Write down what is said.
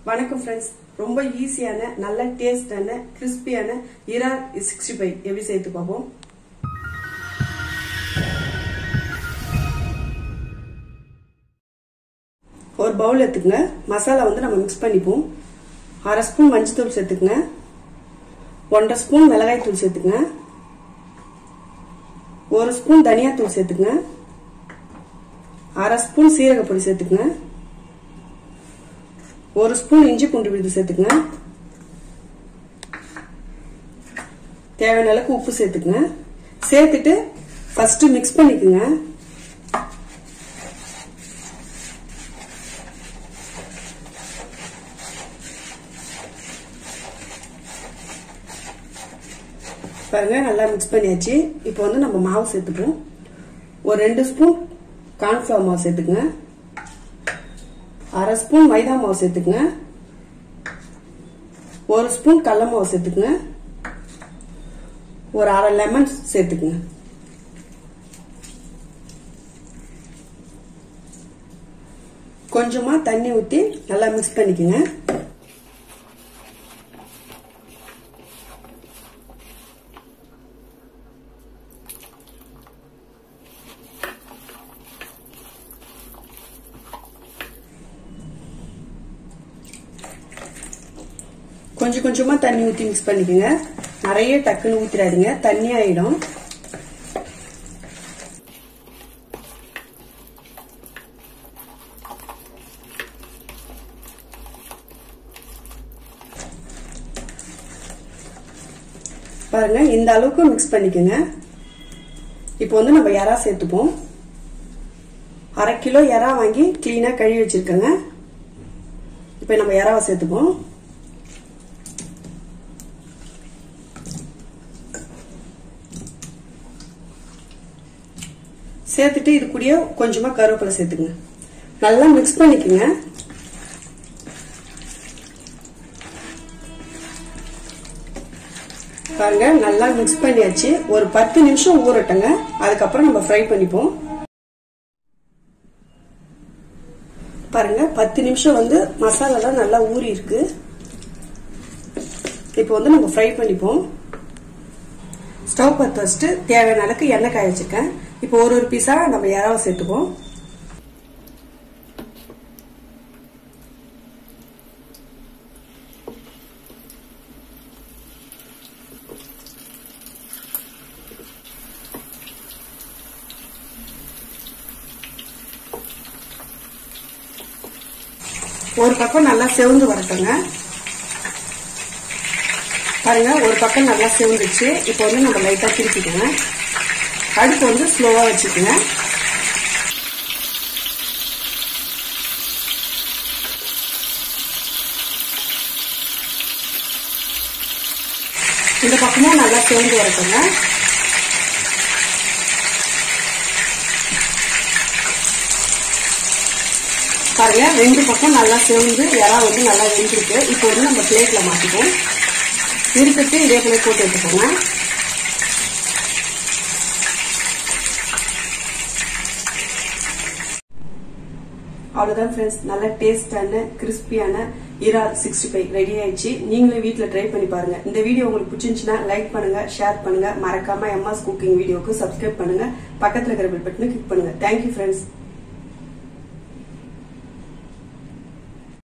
வணக்கம் ஃப்ரெண்ட்ஸ் ரொம்ப ஈஸியான நல்ல டேஸ்டான கிறிஸ்பியான இறால் சிக்ஸ்டி ஃபைவ் எப்படி செய்து பார்ப்போம் ஒரு பவுல் எடுத்துக்கங்க மசாலா வந்து நம்ம மிக்ஸ் பண்ணிப்போம் அரை ஸ்பூன் மஞ்சத்தூள் சேர்த்துக்குங்க ஒன்றரை ஸ்பூன் மிளகாய் தூள் சேர்த்துக்குங்க ஒரு ஸ்பூன் தனியாத்தூள் சேர்த்துக்குங்க அரை ஸ்பூன் சீரகப்பொடி சேர்த்துக்குங்க ஒரு ஸ்பூன் இஞ்சி பூண்டு விழுது சேர்த்துக்குங்க தேவையான அளவுக்கு உப்பு சேர்த்துக்குங்க சேர்த்துட்டு ஃபர்ஸ்ட் மிக்ஸ் பண்ணிக்கோங்க பாருங்க நல்லா மிக்ஸ் பண்ணியாச்சு இப்போ வந்து நம்ம மாவு சேர்த்துப்போம் ஒரு ரெண்டு ஸ்பூன் கார்ன்ஃபிளவர் மாவு சேர்த்துக்குங்க அரை ஸ்பூன் மைதா மாவு சேர்த்துக்குங்க ஒரு ஸ்பூன் கடல மாவு சேர்த்துக்குங்க ஒரு அரை லெமன் சேர்த்துக்குங்க கொஞ்சமா தண்ணி ஊற்றி நல்லா மிக்ஸ் பண்ணிக்கோங்க கொஞ்சம் கொஞ்சமா தண்ணி ஊற்றி மிக்ஸ் பண்ணிக்கோங்க நிறைய டக்குன்னு ஊற்றிடாதீங்க தண்ணி ஆயிடும் பாருங்க இந்த அளவுக்கு மிக்ஸ் பண்ணிக்கோங்க இப்போ வந்து நம்ம எறா சேர்த்துப்போம் அரை கிலோ எறா வாங்கி கிளீனா கழுவி வச்சிருக்கேங்க இப்போ நம்ம எறாவை சேர்த்துப்போம் சேர்த்துட்டு இது கூடயே கொஞ்சமா கருவேப்பிலை சேர்த்துங்க நல்லா மிக்ஸ் பண்ணிக்கோங்க பாருங்க நல்லா மிக்ஸ் பண்ணியாச்சு ஒரு பத்து நிமிஷம் ஊறட்டுங்க அதுக்கப்புறம் நம்ம ஃப்ரை பண்ணிப்போம் பாருங்க பத்து நிமிஷம் வந்து மசாலாலாம் நல்லா ஊறி இருக்கு இப்போ வந்து நம்ம ஃப்ரை பண்ணிப்போம் ஸ்டவ் பற்ற வச்சுட்டு தேவையான அளவுக்கு எண்ணெய் காய வச்சிருக்கேன் இப்போ ஒரு ஒரு பீஸா நம்ம இறாவை சேர்த்துப்போம் ஒரு பக்கம் நல்லா செவந்து வரட்டுங்க பாருங்க ஒரு பக்கம் நல்லா செவந்துச்சு இப்போ வந்து நம்ம லைட்டா திருப்பிக்கோங்க அடுப்பு வந்து ஸ்லோவா வச்சுக்கோங்க இந்த பக்கமும் நல்லா சேர்ந்து வரட்டுங்க பாருங்க ரெண்டு பக்கம் நல்லா சேர்ந்து இறா வந்து நல்லா வெந்திருக்கு இப்போ வந்து நம்ம பிளேட்ல மாத்திப்போம் இருக்கிறது இதே போல போட்டு எடுத்துக்கோங்க அவ்வளவுதான் ஃப்ரெண்ட்ஸ் நல்ல டேஸ்டான கிறிஸ்பியான இறால் சிக்ஸ்டி ஃபைவ் ரெடி ஆயிடுச்சு நீங்களும் வீட்டில் ட்ரை பண்ணி பாருங்க இந்த வீடியோ உங்களுக்கு பிடிச்சிருந்துச்சுன்னா லைக் பண்ணுங்க ஷேர் பண்ணுங்க மறக்காம எம்மாஸ் குக்கிங் வீடியோக்கு சப்ஸ்கிரைப் பண்ணுங்க பக்கத்தில் இருக்கிற பெல் பட்டனை கிளிக் பண்ணுங்க தேங்க்யூ ஃப்ரெண்ட்ஸ்